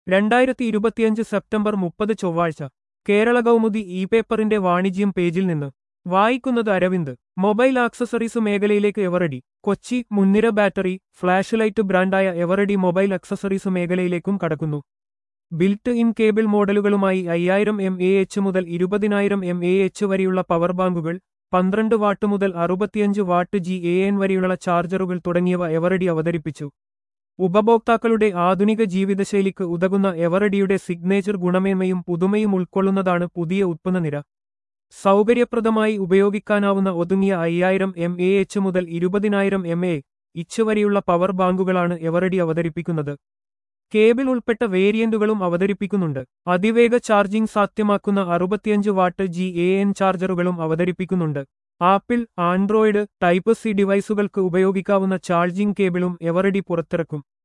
രണ്ടായിരത്തി ഇരുപത്തിയഞ്ച് സെപ്റ്റംബർ മുപ്പത് ചൊവ്വാഴ്ച കേരള കൗമുദി ഇ പേപ്പറിന്റെ വാണിജ്യം പേജിൽ നിന്ന് വായിക്കുന്നത് അരവിന്ദ് മൊബൈൽ ആക്സസറീസ് മേഖലയിലേക്ക് എവറഡി കൊച്ചി മുൻനിര ബാറ്ററി ഫ്ലാഷ് ലൈറ്റ് ബ്രാൻഡായ എവറഡി മൊബൈൽ ആക്സസറീസ് മേഖലയിലേക്കും കടക്കുന്നു ബിൽറ്റ് ഇൻ കേബിൾ മോഡലുകളുമായി അയ്യായിരം എം എ എച്ച് മുതൽ ഇരുപതിനായിരം എം എ എച്ച് വരെയുള്ള പവർ ബാങ്കുകൾ പന്ത്രണ്ട് വാട്ട് മുതൽ അറുപത്തിയഞ്ച് വാട്ട് ജി എ എൻ വരെയുള്ള ചാർജറുകൾ തുടങ്ങിയവ എവറഡി അവതരിപ്പിച്ചു ഉപഭോക്താക്കളുടെ ആധുനിക ജീവിതശൈലിക്ക് ഉതകുന്ന എവറഡിയുടെ സിഗ്നേച്ചർ ഗുണമേന്മയും പുതുമയും ഉൾക്കൊള്ളുന്നതാണ് പുതിയ ഉത്പന്നനിര സൗകര്യപ്രദമായി ഉപയോഗിക്കാനാവുന്ന ഒതുങ്ങിയ അയ്യായിരം എം എ എച്ച് മുതൽ ഇരുപതിനായിരം എം എ ഇച്ച് വരെയുള്ള പവർ ബാങ്കുകളാണ് എവറഡി അവതരിപ്പിക്കുന്നത് കേബിൾ ഉൾപ്പെട്ട വേരിയന്റുകളും അവതരിപ്പിക്കുന്നുണ്ട് അതിവേഗ ചാർജിംഗ് സാധ്യമാക്കുന്ന അറുപത്തിയഞ്ച് വാട്ട് ജി എ എൻ ചാർജറുകളും അവതരിപ്പിക്കുന്നുണ്ട് ആപ്പിൾ ആൻഡ്രോയിഡ് ടൈപ്പ് സി ഡിവൈസുകൾക്ക് ഉപയോഗിക്കാവുന്ന ചാർജിംഗ് കേബിളും എവറഡി പുറത്തിറക്കും